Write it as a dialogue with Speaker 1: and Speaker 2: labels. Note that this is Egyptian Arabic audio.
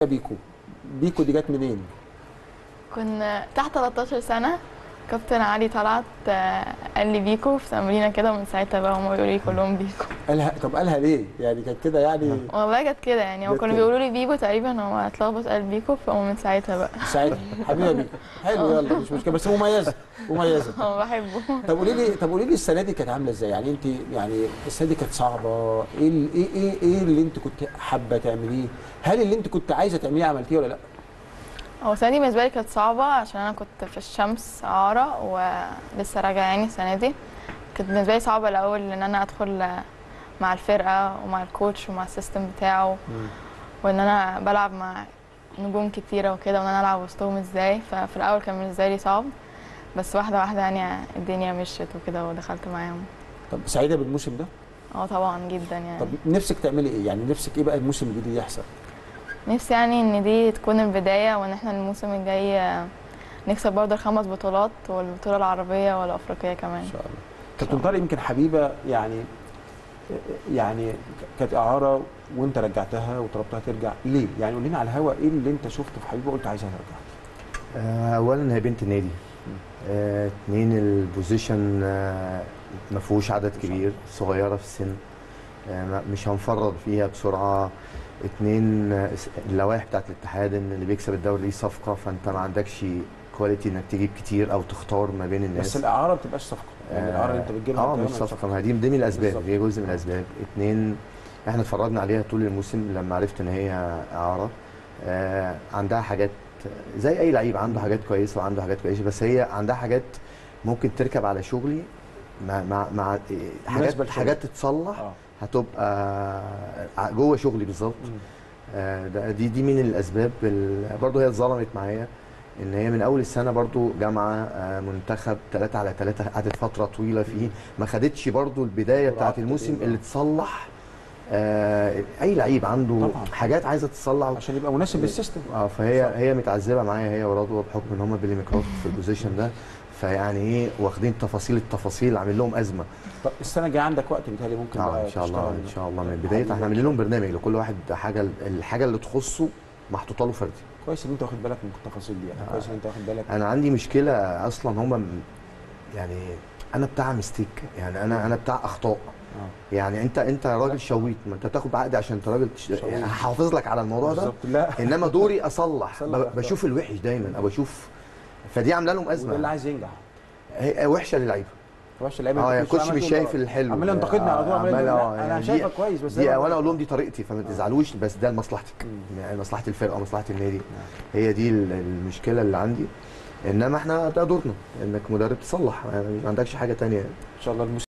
Speaker 1: بيكو بيكو دي جت منين؟
Speaker 2: كنا تحت 13 سنة كابتن علي طلعت آه، قال لي بيكو في تمرينه كده ومن ساعتها بقى هم بيقولوا لي كلهم بيكو
Speaker 1: قالها طب قالها ليه؟ يعني كانت كده يعني
Speaker 2: والله كانت كده يعني هو
Speaker 1: جت
Speaker 2: كانوا
Speaker 1: كده.
Speaker 2: بيقولوا لي بيبو تقريبا هو اتلخبط قال بيكو فهو من ساعتها بقى
Speaker 1: سعيد حبيبه بيكو حلو يلا مش مشكله بس مميزه مميزه
Speaker 2: هو بحبه
Speaker 1: طب قولي لي طب قولي لي السنه دي كانت عامله ازاي؟ يعني انت يعني السنه دي كانت صعبه ايه ال- ايه ايه ايه اللي انت كنت حابه تعمليه؟ هل اللي انت كنت عايزه تعمليه عملتيه ولا لا؟
Speaker 2: هو السنة دي بالنسبة لي كانت صعبة عشان أنا كنت في الشمس عارة ولسه راجعة يعني السنة دي كانت بالنسبة لي صعبة الأول إن أنا أدخل مع الفرقة ومع الكوتش ومع السيستم بتاعه وإن أنا بلعب مع نجوم كتيرة وكده وإن أنا ألعب وسطهم إزاي ففي الأول كان بالنسبة لي صعب بس واحدة واحدة يعني الدنيا مشيت وكده ودخلت معاهم
Speaker 1: طب سعيده بالموسم ده؟
Speaker 2: اه طبعا جدا يعني
Speaker 1: طب نفسك تعملي ايه؟ يعني نفسك ايه بقى الموسم الجديد يحصل؟
Speaker 2: نفسي يعني ان دي تكون البداية وان احنا الموسم الجاي آه، نكسب برضه الخمس بطولات والبطولة العربية والأفريقية كمان
Speaker 1: ان شاء الله كابتن طارق يمكن حبيبه يعني يعني كانت اعاره وانت رجعتها وطلبتها ترجع ليه؟ يعني قول لنا على الهوا ايه اللي انت شفته في حبيبه قلت عايزها ترجع؟
Speaker 3: آه، اولا هي بنت النادي آه، اتنين البوزيشن آه، ما فيهوش عدد كبير صغيره في السن آه، ما- مش هنفرط فيها بسرعه اتنين آه، اللوائح بتاعت الاتحاد ان اللي بيكسب الدوري ليه صفقه فانت ما عندكش كواليتي انك تجيب كتير او تختار ما بين الناس
Speaker 1: بس الاعاره ما بتبقاش صفقه يعني الاعاره اللي انت بتجيبها
Speaker 3: اه
Speaker 1: كمان
Speaker 3: مش
Speaker 1: مش
Speaker 3: صفقه ما دي دي من الاسباب
Speaker 1: بالظبط.
Speaker 3: هي جزء من الاسباب اتنين احنا اتفرجنا عليها طول الموسم لما عرفت ان هي اعاره آه عندها حاجات زي اي لعيب عنده حاجات كويسه وعنده حاجات كويسه بس هي عندها حاجات ممكن تركب على شغلي مع مع, مع حاجات
Speaker 1: لشغلك.
Speaker 3: حاجات تتصلح
Speaker 1: اه
Speaker 3: هتبقى جوه شغلي بالظبط
Speaker 1: مم.
Speaker 3: آه، ده- دي دي من الاسباب ال- برضه هي اتظلمت معايا ان هي من اول السنه برضه جامعه آه، منتخب 3 على 3 قعدت فتره طويله فيه ما خدتش برضه البدايه بتاعت
Speaker 1: سرعات
Speaker 3: الموسم
Speaker 1: كتير.
Speaker 3: اللي تصلح آه، اي لعيب عنده
Speaker 1: طبعاً.
Speaker 3: حاجات عايزه تتصلح
Speaker 1: عشان يبقى مناسب للسيستم
Speaker 3: اه فهي
Speaker 1: صح.
Speaker 3: هي متعذبه معايا هي ورضوى بحكم ان هم بيلي ميكروف في البوزيشن ده فيعني ايه واخدين تفاصيل التفاصيل عامل لهم ازمه
Speaker 1: طب السنه الجايه عندك وقت بيتهيألي ممكن
Speaker 3: اه
Speaker 1: بقى
Speaker 3: ان شاء الله
Speaker 1: تشتغل.
Speaker 3: ان شاء الله من بدايه احنا عاملين لهم برنامج لكل واحد حاجه الحاجه اللي تخصه محطوطه له فردي
Speaker 1: كويس ان انت واخد بالك من التفاصيل دي يعني
Speaker 3: آه.
Speaker 1: كويس ان انت واخد بالك
Speaker 3: انا عندي مشكله اصلا هم يعني انا بتاع ميستيك يعني انا انا بتاع اخطاء
Speaker 1: اه
Speaker 3: يعني انت انت راجل شويت ما انت بتاخد عقد عشان انت راجل تش...
Speaker 1: شويت.
Speaker 3: يعني هحافظ لك على الموضوع ده
Speaker 1: بالظبط لا
Speaker 3: انما دوري اصلح
Speaker 1: صلح
Speaker 3: ب...
Speaker 1: الأخطاء.
Speaker 3: بشوف الوحش دايما او بشوف فدي عامله لهم
Speaker 1: وده اللي
Speaker 3: ازمه
Speaker 1: عايز ينجح
Speaker 3: هي وحشه للعيبه
Speaker 1: وحش اللعيبه
Speaker 3: اه يعني
Speaker 1: كل شوية
Speaker 3: الكوتش
Speaker 1: عمال
Speaker 3: مش
Speaker 1: تقول
Speaker 3: شايف
Speaker 1: له-
Speaker 3: الحلو
Speaker 1: عمال ينتقدني على طول عمال
Speaker 3: عمال-
Speaker 1: يقول
Speaker 3: آه،
Speaker 1: لا، انا
Speaker 3: يعني
Speaker 1: شايفك
Speaker 3: دي-
Speaker 1: كويس بس
Speaker 3: دي
Speaker 1: ده
Speaker 3: وانا اقول لهم دي طريقتي فما تزعلوش بس ده لمصلحتك يعني مصلحه الفرقه ومصلحه النادي هي دي ال- المشكله اللي عندي انما احنا ده دورنا انك مدرب تصلح يعني ما عندكش حاجه تانية
Speaker 1: ان شاء الله الموسم